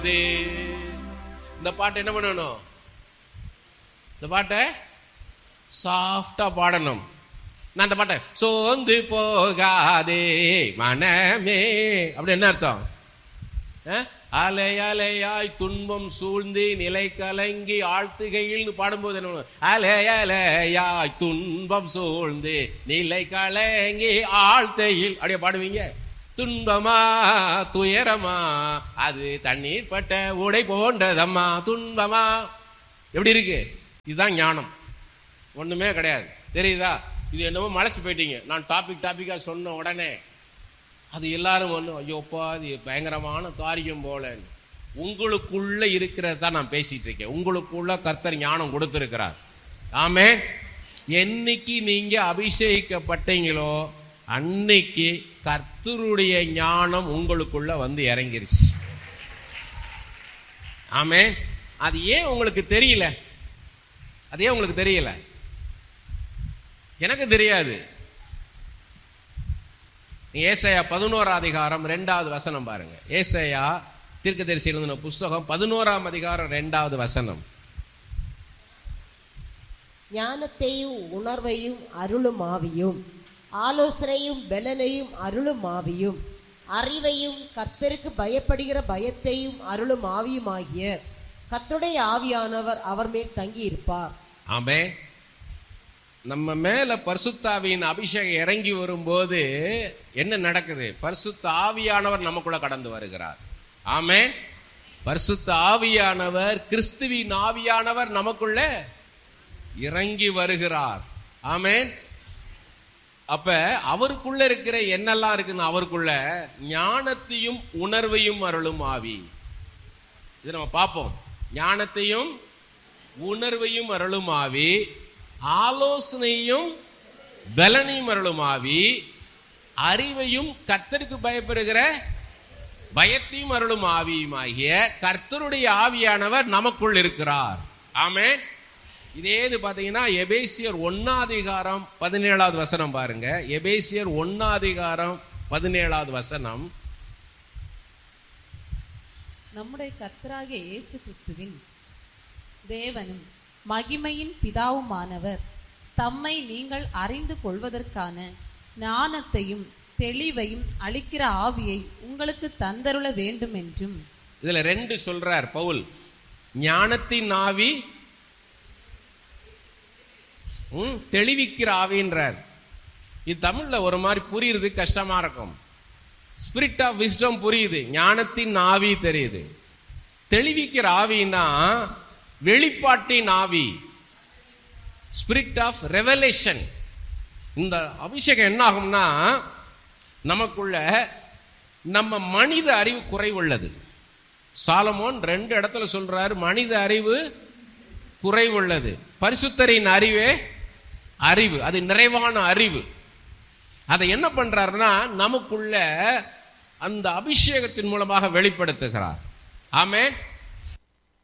இந்த பாட்டு என்ன பண்ணணும் இந்த பாட்டை சாஃப்டா பாடணும் நான் அந்த பாட்டை சோர்ந்து போகாதே மனமே அப்படி என்ன அர்த்தம் அஹ்? அலை அலையாய் துன்பம் சூழ்ந்து நிலை கலங்கி ஆழ்த்துகையில் பாடும்போது என்ன பண்ணுவோம்? அலை அலையாய் துன்பம் சூழ்ந்து நிலை கலங்கி ஆழ்த்தையில் அப்படியே பாடுவீங்க துன்பமா துயரமா அது தண்ணீர் பட்ட உடை போன்றதம்மா துன்பமா எப்படி இருக்கு இதுதான் ஞானம் ஒண்ணுமே கிடையாது தெரியுதா இது என்னமோ மலைச்சு போயிட்டீங்க நான் டாபிக் டாபிக்கா சொன்ன உடனே அது எல்லாரும் ஒண்ணு ஐயோப்பா அது பயங்கரமான காரியம் போல உங்களுக்குள்ள இருக்கிறத தான் நான் பேசிட்டு இருக்கேன் உங்களுக்குள்ள கர்த்தர் ஞானம் கொடுத்திருக்கிறார் ஆமே என்னைக்கு நீங்க அபிஷேகிக்கப்பட்டீங்களோ அன்னைக்கு கர்த்தருடைய ஞானம் உங்களுக்குள்ள வந்து இறங்கிருச்சு ஆமே அது ஏன் உங்களுக்கு தெரியல அது ஏன் உங்களுக்கு தெரியல எனக்கு தெரியாது ஏசையா பதினோரா அதிகாரம் ரெண்டாவது வசனம் பாருங்க ஏசையா தீர்க்கதரிசி எழுதின புஸ்தகம் பதினோராம் அதிகாரம் ரெண்டாவது வசனம் ஞானத்தையும் உணர்வையும் அருளும் ஆவியும் ஆலோசனையும் பலனையும் அருளும் ஆவியும் அறிவையும் கர்த்தருக்கு பயப்படுகிற பயத்தையும் அருளும் ஆவியுமாகிய கர்த்தருடைய ஆவியானவர் அவர் மேல் தங்கி இருப்பார் ஆமே நம்ம மேல பரிசுத்தாவியின் அபிஷேகம் இறங்கி வரும்போது என்ன நடக்குது பரிசுத்த ஆவியானவர் நமக்குள்ள கடந்து வருகிறார் ஆமே பரிசுத்த ஆவியானவர் கிறிஸ்துவின் ஆவியானவர் நமக்குள்ள இறங்கி வருகிறார் ஆமென் அப்ப அவருக்குள்ள இருக்கிற என்னெல்லாம் இருக்குன்னு அவருக்குள்ள ஞானத்தையும் உணர்வையும் அருளும் ஆவி இது நம்ம பார்ப்போம் ஞானத்தையும் உணர்வையும் அருளும் ஆவி ஆலோசனையும் பலனையும் அருளும் ஆவி அறிவையும் கர்த்தருக்கு பயப்படுகிற பயத்தையும் அருளும் ஆவியுமாகிய கர்த்தருடைய ஆவியானவர் நமக்குள் இருக்கிறார் ஆமே இதே இது பாத்தீங்கன்னா எபேசியர் ஒன்னாதிகாரம் பதினேழாவது வசனம் பாருங்க எபேசியர் ஒன்னாதிகாரம் பதினேழாவது வசனம் நம்முடைய கர்த்தராகிய இயேசு கிறிஸ்துவின் தேவனும் மகிமையின் பிதாவுமானவர் தம்மை நீங்கள் அறிந்து கொள்வதற்கான ஞானத்தையும் தெளிவையும் அளிக்கிற ஆவியை உங்களுக்கு தந்தருள வேண்டும் என்றும் இதுல ரெண்டு சொல்றார் பவுல் ஞானத்தின் ஆவி ம், தெளிவிக்கிற ஆவின்றார் இது தமிழ்ல ஒரு மாதிரி புரியுறது கஷ்டமா இருக்கும் ஸ்பிரிட் ஆஃப் விஸ்டம் புரியுது ஞானத்தின் ஆவி தெரியுது தெளிவிக்கிற ஆவின்னா வெளிப்பாட்டின் ஆவி ஸ்பிரிட் ஆஃப் ரெவலேஷன் இந்த அபிஷேகம் என்ன ஆகும்னா நமக்குள்ள நம்ம மனித அறிவு குறைவுள்ளது சாலமோன் ரெண்டு இடத்துல சொல்றாரு மனித அறிவு குறைவுள்ளது பரிசுத்தரின் அறிவே அறிவு அது நிறைவான அறிவு அதை என்ன பண்றாருன்னா நமக்குள்ள அந்த அபிஷேகத்தின் மூலமாக வெளிப்படுத்துகிறார் ஆமென்